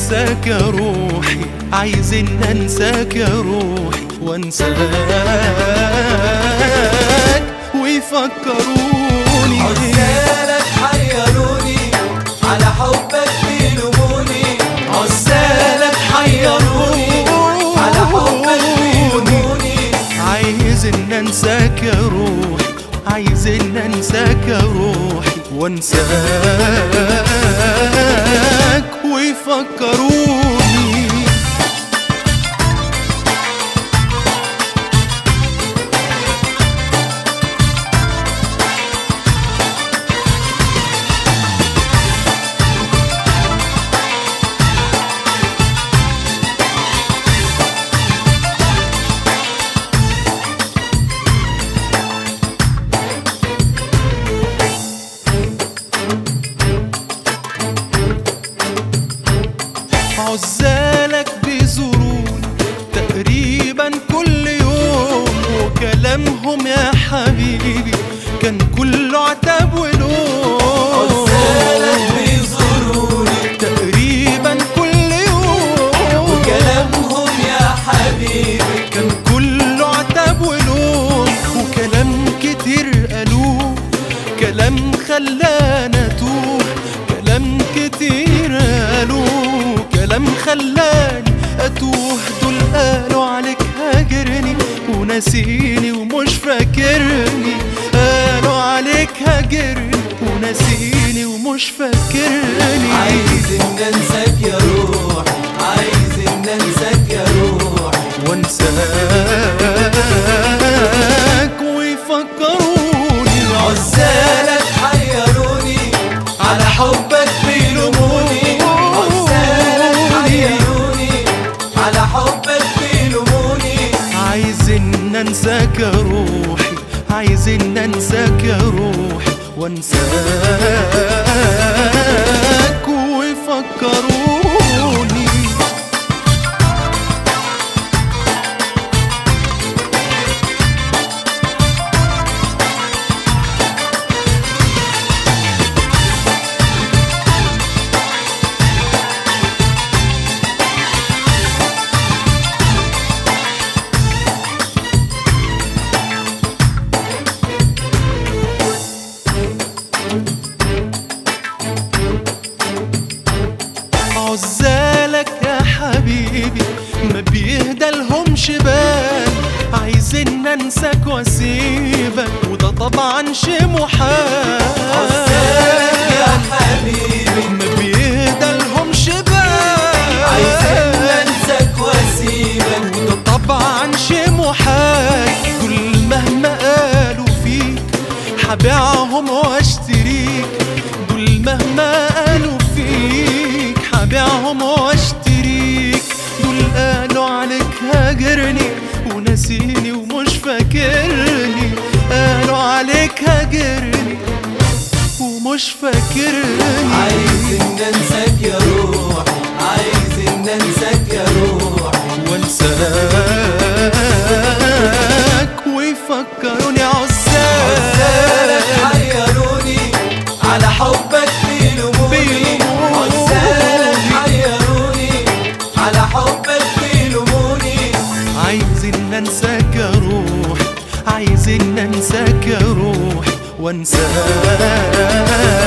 انساك يا روحي عايز ان انساك يا روحي وانساك ويفكروني عزالك حيروني على حبك بيلوموني عزالك حيروني على حبك بيلوموني عايز ان انساك يا روحي عايز ان انساك يا روحي وانساك ويفكروني عزالك بيزوروني تقريبا كل يوم وكلامهم يا حبيبي كان كله عتاب ولوم عزالك بيزوروني تقريبا كل يوم وكلامهم يا حبيبي كان كله عتاب ولوم وكلام كتير قالوه كلام خلانا اتوه كلام كتير قالوه كلام خلاني اتوه دول قالوا عليك هاجرني وناسيني ومش فاكرني قالوا عليك هاجرني وناسيني ومش فاكرني عايز ان انساك يا روح عايز ان انساك يا روح وانساك ويفكروني عزالك حيروني على حبك بيلوموني عزالك حيروني على حبك بيلوموني عايز ان انساك يا روحي عايز ان انساك يا روحي وانساك ويفكروني عزالك يا حبيبي ما بيهدى لهمش بال عايزين انساك واسيبك وده طبعا شي محال عزالك يا حبيبي ما بيهدى لهمش بال عايزين انساك واسيبك وده طبعا شي محال دول مهما قالوا فيك حبيعهم واشتريك دول مهما قالوا فيك حبيعهم واشتريك دول قالوا عليك هاجرني وناسيني ومش فاكرني قالوا عليك هاجرني ومش فاكرني عايز ان انساك يا روح عايز ان انساك يا روح وانساك ويفكروني عزالك عزالك حيروني على حبك بيلوموني بيلوموني. عزالك حيروني على حبك بيلوموني عايز ان انساك يا روح عايز ان انساك يا روح وانساك